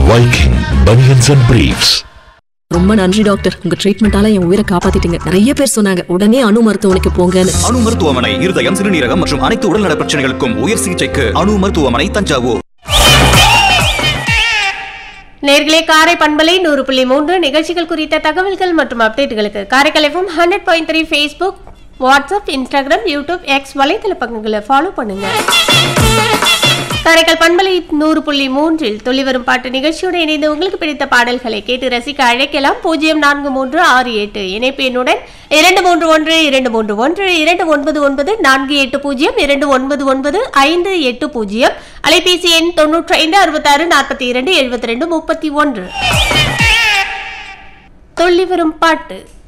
Viking Bunions and Briefs. ரொம்ப நன்றி doctor உங்க ட்ரீட்மெண்டால என் உயிரை காப்பாத்திட்டீங்க நிறைய பேர் சொன்னாங்க உடனே அணு மருத்துவமனைக்கு போங்கன்னு அணு மருத்துவமனை இருதயம் சிறுநீரகம் மற்றும் அனைத்து உடல்நல பிரச்சனைகளுக்கும் உயர் சிகிச்சைக்கு அணு மருத்துவமனை தஞ்சாவூர் நேர்களே காரை பண்பலை நூறு புள்ளி மூன்று நிகழ்ச்சிகள் குறித்த தகவல்கள் மற்றும் அப்டேட்டுகளுக்கு Karaikal FM hundred point three Facebook WhatsApp Instagram YouTube X வலைத்தள பக்கங்களை ஃபாலோ பண்ணுங்க காரைக்கால் பண்பலை நூறு புள்ளி மூன்றில் துளிவரும் பாட்டு நிகழ்ச்சியோடு இணைந்து உங்களுக்கு பிடித்த பாடல்களை கேட்டு ரசிக்க அழைக்கலாம் பூஜ்ஜியம் நான்கு மூன்று ஆறு எட்டு இணைப்பு எண்ணுடன் இரண்டு மூன்று ஒன்று இரண்டு மூன்று ஒன்று இரண்டு ஒன்பது ஒன்பது நான்கு எட்டு பூஜ்ஜியம் இரண்டு ஒன்பது ஒன்பது ஐந்து எட்டு பூஜ்ஜியம் அலைபேசி எண் தொன்னூற்றி ஐந்து அறுபத்தாறு நாற்பத்தி இரண்டு எழுபத்தி ரெண்டு முப்பத்தி ஒன்று துள்ளி வரும் பாட்டு